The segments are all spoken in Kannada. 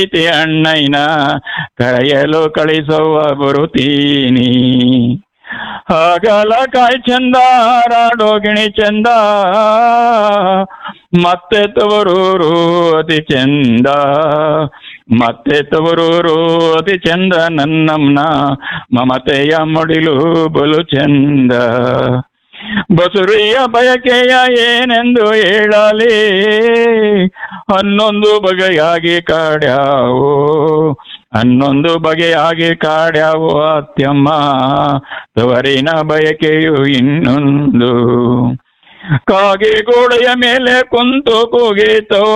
ಪ್ರೀತಿ ಅಣ್ಣಯ್ಯನ ಕರೆಯಲು ಕಳಿಸುವ ಬರುತ್ತೀನಿ ಆಗಲ ಕಾಯ್ ಚಂದ ರಾಡೋಗಿಣಿ ಚಂದ ಮತ್ತೆ ತವರೂರು ಅತಿ ಚಂದ ಮತ್ತೆ ತವರೂರು ಅತಿ ಚಂದ ನನ್ನಮ್ಮನ ಮಮತೆಯ ಮಡಿಲು ಬಲು ಚಂದ ಬಸುರಿಯ ಬಯಕೆಯ ಏನೆಂದು ಹೇಳಲಿ ಹನ್ನೊಂದು ಬಗೆಯಾಗಿ ಕಾಡ್ಯಾವು ಹನ್ನೊಂದು ಬಗೆಯಾಗಿ ಕಾಡ್ಯಾವು ಅತ್ಯಮ್ಮ ತವರಿನ ಬಯಕೆಯು ಇನ್ನೊಂದು ಕಾಗೆ ಗೋಡೆಯ ಮೇಲೆ ಕುಂತು ಕೂಗಿತವ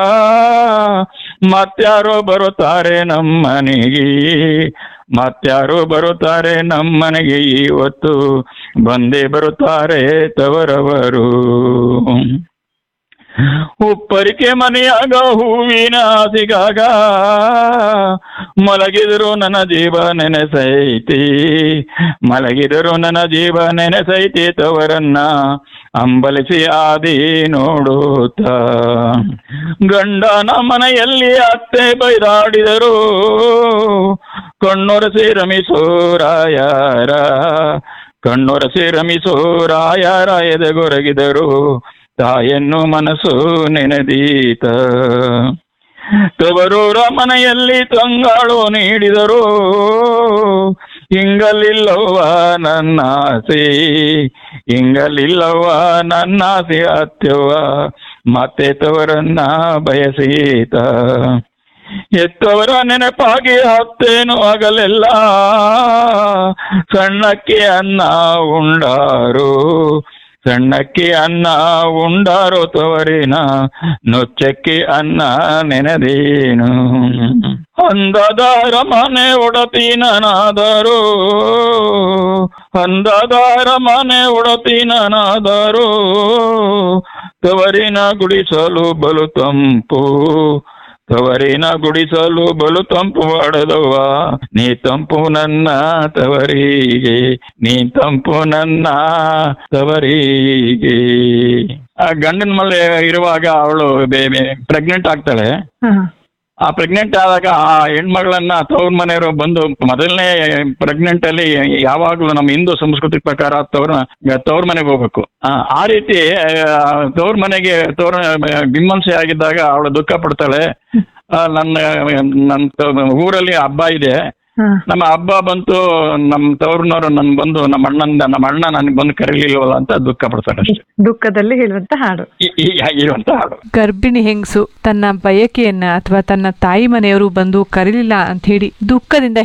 ಮತ್ಯಾರೋ ಬರುತ್ತಾರೆ ನಮ್ಮನೆಗೆ ಮತ್ಯಾರೋ ಬರುತ್ತಾರೆ ನಮ್ಮನೆಗೆ ಇವತ್ತು ಬಂದೇ ಬರುತ್ತಾರೆ ತವರವರು ಉಪ್ಪರಿಕೆ ಮನೆಯಾಗ ಹೂವಿನ ಸಿಗಾಗ ಮಲಗಿದರು ನನ್ನ ಜೀವ ನೆನೆಸೈತಿ ಮಲಗಿದರು ನನ್ನ ಜೀವ ನೆನೆಸೈತಿ ತವರನ್ನ ಅಂಬಲಿಸಿ ಆದಿ ನೋಡುತ್ತ ಗಂಡನ ಮನೆಯಲ್ಲಿ ಅತ್ತೆ ಬೈದಾಡಿದರು ಕಣ್ಣೊರೆಸಿ ರಮಿಸೋರಾಯರ ಕಣ್ಣೊರೆಸಿ ರಮಿಸೋರಾಯರ ಎದೆಗೊರಗಿದರು ತಾಯನ್ನು ಮನಸ್ಸು ನೆನೆದೀತ ತವರೂರ ಮನೆಯಲ್ಲಿ ತಂಗಾಳು ನೀಡಿದರು ಹಿಂಗಲಿಲ್ಲವ್ವ ನನ್ನ ಆಸೆ ಹಿಂಗಲಿಲ್ಲವ್ವ ನನ್ನ ಆಸೆ ಅತ್ಯವ್ವ ಮತ್ತೆ ತವರನ್ನ ಬಯಸೀತ ಎತ್ತವರ ನೆನಪಾಗಿ ಹತ್ತೇನು ಆಗಲೆಲ್ಲ ಸಣ್ಣಕ್ಕೆ ಅನ್ನ ಉಂಡಾರು ಸಣ್ಣಕ್ಕೆ ಅನ್ನ ಉಂಡಾರು ತವರಿನ ನೊಚ್ಚಕ್ಕೆ ಅನ್ನ ನೆನೆದೇನು ಅಂದದಾರ ಮನೆ ಒಡತಿನನಾದರು ಅಂದದಾರ ಮನೆ ಒಡತಿನನಾದರು ತವರಿನ ಗುಡಿಸಲು ಬಲು ತಂಪು ತವರಿನ ಗುಡಿಸಲು ಬಲು ತಂಪು ಮಾಡದವ್ವ ನೀ ತಂಪು ನನ್ನ ತವರಿಗೆ ನೀ ತಂಪು ನನ್ನ ತವರಿಗೆ ಆ ಗಂಡನ ಮಲೆ ಇರುವಾಗ ಅವಳು ಪ್ರೆಗ್ನೆಂಟ್ ಆಗ್ತಾಳೆ ಆ ಪ್ರೆಗ್ನೆಂಟ್ ಆದಾಗ ಆ ಹೆಣ್ಮಗಳನ್ನ ತವ್ರ ಮನೆಯವರು ಬಂದು ಮೊದಲನೇ ಪ್ರೆಗ್ನೆಂಟ್ ಅಲ್ಲಿ ಯಾವಾಗಲೂ ನಮ್ಮ ಹಿಂದೂ ಸಂಸ್ಕೃತಿ ಪ್ರಕಾರ ತವ್ರ ತವ್ರ ಮನೆಗೆ ಹೋಗ್ಬೇಕು ಆ, ಆ ರೀತಿ ಆ, ತವ್ರ ಮನೆಗೆ ತವ್ರ ಬಿಮ್ಮನ್ಸೆ ಆಗಿದ್ದಾಗ ಅವಳು ದುಃಖ ಪಡ್ತಾಳೆ ಆ, ನನ್ನ ನನ್ನ ತ- ಊರಲ್ಲಿ ಹಬ್ಬ ಇದೆ ನಮ್ಮ ಹಬ್ಬ ಬಂತು ನಮ್ಮ ತವ್ರನವ್ರು ನನ್ ಬಂದು ನಮ್ಮ ಅಣ್ಣಂದ ನಮ್ಮ ಅಣ್ಣ ನನ್ಗೆ ಬಂದು ಕರೀಲಿಲ್ವಲ್ಲ ಅಂತ ದುಃಖ ಪಡ್ತಾಳೆ ಅಷ್ಟೇ ದುಃಖದಲ್ಲಿ ಹೇಳುವಂತ ಹಾಡು ಈ- ಈ ಇರುವಂತ ಹಾಡು ಗರ್ಭಿಣಿ ಹೆಂಗಸು ತನ್ನ ಬಯಕೆಯನ್ನ ಅಥವಾ ತನ್ನ ತಾಯಿ ಮನೆಯವರು ಬಂದು ಕರೀಲಿಲ್ಲ ಅಂತ ಹೇಳಿ ದುಃಖದಿಂದ